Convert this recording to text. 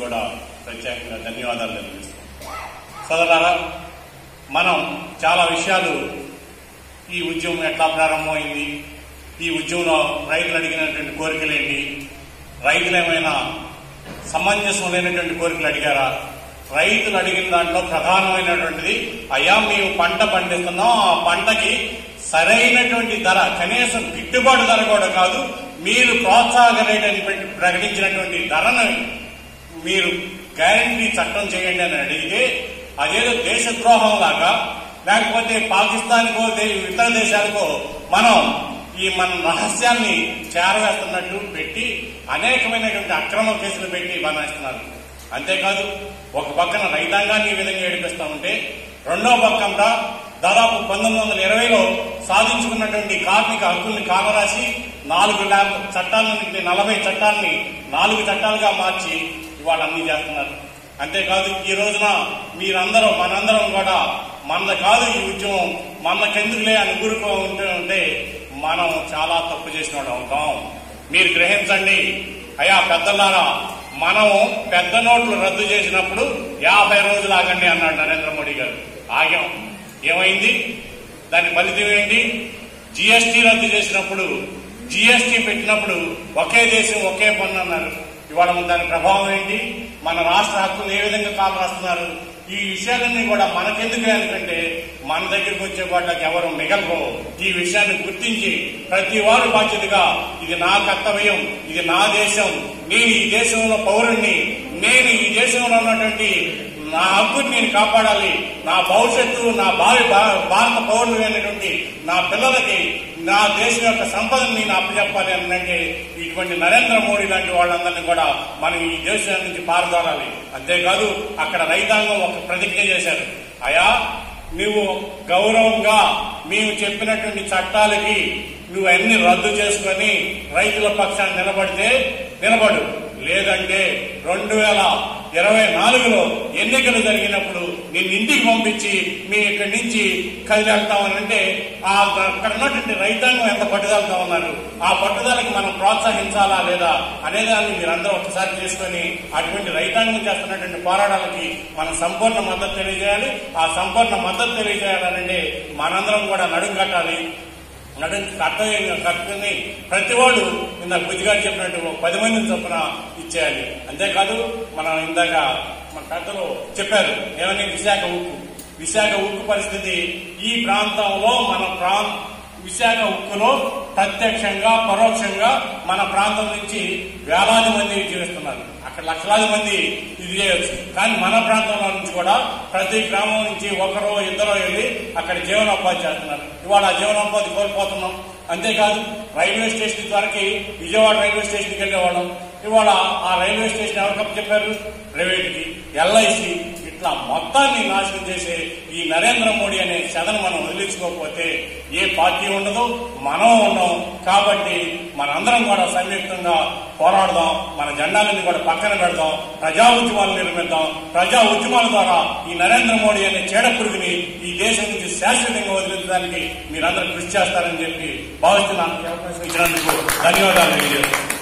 కూడా ప్రత్యేకంగా ధన్యవాదాలు తెలియజేస్తాం సోదరులారా మనం చాలా విషయాలు ఈ ఉద్యమం ఎట్లా ప్రారంభమైంది ఈ ఉద్యమంలో రైతులు అడిగినటువంటి కోరికలు ఏంటి రైతులు ఏమైనా సమంజసం లేనటువంటి కోరికలు అడిగారా రైతులు అడిగిన దాంట్లో ప్రధానమైనటువంటిది అయ్యా మేము పంట పండిస్తున్నాం ఆ పంటకి సరైనటువంటి ధర కనీసం గిట్టుబాటు ధర కూడా కాదు మీరు ప్రోత్సాహక రేట్ అని పెట్టి ప్రకటించినటువంటి ధరను మీరు గ్యారంటీ చట్టం చేయండి అని అడిగితే అదేదో దేశద్రోహం లాగా లేకపోతే పాకిస్తాన్కో దే- ఇతర దేశాలకో మనం ఈ మన రహస్యాన్ని చేరవేస్తున్నట్టు పెట్టి అనేకమైనటువంటి అక్రమ కేసులు పెట్టి బనాయిస్తున్నారు అంతేకాదు ఒక పక్కన రైతాంగాన్ని ఈ విధంగా ఏడిపిస్తా ఉంటే రెండో పక్కన దాదాపు పంతొమ్మిది వందల ఇరవైలో సాధించుకున్నటువంటి కార్మిక హక్కుల్ని కాలరాసి నాలుగు ల్యాబ్ చట్టాలని నలభై చట్టాలని నాలుగు చట్టాలుగా మార్చి ఇవాళ అన్ని చేస్తున్నారు అంతేకాదు ఈ రోజున మీరందరూ మనందరం కూడా మనది కాదు ఈ ఉద్యమం మనకెందుకులే అని ఊరుకో ఉంటే ఉంటే మనం చాలా తప్పు చేసిన వాడు అవుతాం మీరు గ్రహించండి అయా పెద్దలారా మనం పెద్ద నోట్లు రద్దు చేసినప్పుడు యాభై రోజులు ఆగండి అన్నాడు నరేంద్ర మోడీ గారు ఆగాం ఏమైంది దాని ఫలితం ఏంటి జిఎస్టీ రద్దు చేసినప్పుడు జిఎస్టీ పెట్టినప్పుడు ఒకే దేశం ఒకే పన్ను అన్నారు ఇవాళ మన దాని ప్రభావం ఏంటి మన రాష్ట్ర హక్కులు ఏ విధంగా కాలు రాస్తున్నారు ఈ విషయాలన్నీ కూడా మనకెందుకు ఎందుకంటే మన దగ్గరికి వచ్చే వాళ్ళకి ఎవరు మిగలరు ఈ విషయాన్ని గుర్తించి ప్రతి వారు బాధ్యతగా ఇది నా కర్తవ్యం ఇది నా దేశం నేను ఈ దేశంలో పౌరుణ్ణి నేను ఈ దేశంలో ఉన్నటువంటి నా హక్కుని నేను కాపాడాలి నా భవిష్యత్తు నా భావి భా- భారత పౌరులు అయినటువంటి నా పిల్లలకి నా దేశం యొక్క సంపదను నేను అప్పచెప్పాలి అని అంటే ఇటువంటి నరేంద్ర మోడీ లాంటి వాళ్ళందరినీ కూడా మనం ఈ దేశం నుంచి పారదోలాలి అంతేకాదు అక్కడ రైతాంగం ఒక ప్రతిజ్ఞ చేశారు అయా నువ్వు గౌరవంగా మేము చెప్పినటువంటి చట్టాలకి నువ్వు అన్ని రద్దు చేసుకొని రైతుల పక్షాన్ని నిలబడితే నిలబడు లేదంటే రెండు వేల ఇరవై నాలుగులో ఎన్నికలు జరిగినప్పుడు నిన్ను ఇంటికి పంపించి మేము ఇక్కడి నుంచి కదిలేళ్తామని అంటే ఆ అక్కడ ఉన్నటువంటి రైతాంగం ఎంత పట్టుదలతో ఉన్నారు ఆ పట్టుదలకి మనం ప్రోత్సహించాలా లేదా అనేదాన్ని మీరందరూ ఒకసారి చేసుకొని అటువంటి రైతాంగం చేస్తున్నటువంటి పోరాటాలకి మనం సంపూర్ణ మద్దతు తెలియజేయాలి ఆ సంపూర్ణ మద్దతు తెలియజేయాలంటే మనందరం కూడా నడుం కట్టాలి నడుం కర్తవ్యంగా కట్టుకుని ప్రతి వాడు ఇందాక బుద్ధిగారు చెప్పినట్టు ఒక పది మందిని చొప్పున ఇచ్చేయాలి అంతేకాదు మనం ఇందాక మన పెద్దలు చెప్పారు ఏమని విశాఖ ఉక్కు విశాఖ ఉక్కు పరిస్థితి ఈ ప్రాంతంలో మన ప్రాం విశాఖ ఉక్కులో ప్రత్యక్షంగా పరోక్షంగా మన ప్రాంతం నుంచి వేలాది మంది జీవిస్తున్నారు అక్కడ లక్షలాది మంది ఇది చేయొచ్చు కానీ మన ప్రాంతంలో నుంచి కూడా ప్రతి గ్రామం నుంచి ఒకరో ఇద్దరో వెళ్ళి అక్కడ జీవనోపాధి చేస్తున్నారు ఇవాళ ఆ జీవనోపాధి కోల్పోతున్నాం అంతేకాదు రైల్వే స్టేషన్ వరకు విజయవాడ రైల్వే స్టేషన్కి వెళ్ళేవాళ్ళం ఇవాళ ఆ రైల్వే స్టేషన్ ఎవరికప్పు చెప్పారు ప్రైవేట్కి ఎల్ఐసి ఇట్లా మొత్తాన్ని నాశనం చేసే ఈ నరేంద్ర మోడీ అనే చెదను మనం వదిలించుకోకపోతే ఏ పార్టీ ఉండదు మనం ఉండం కాబట్టి మనందరం కూడా సంయుక్తంగా పోరాడదాం మన జెండాలని కూడా పక్కన పెడదాం ప్రజా ఉద్యమాలు నిర్మిద్దాం ప్రజా ఉద్యమాల ద్వారా ఈ నరేంద్ర మోడీ అనే చీడ పురుగుని ఈ దేశం నుంచి శాశ్వతంగా వదిలించడానికి మీరందరూ కృషి చేస్తారని చెప్పి భావిస్తున్నాను ఈ అవకాశం ఇచ్చినందుకు ధన్యవాదాలు తెలియజేస్తున్నాను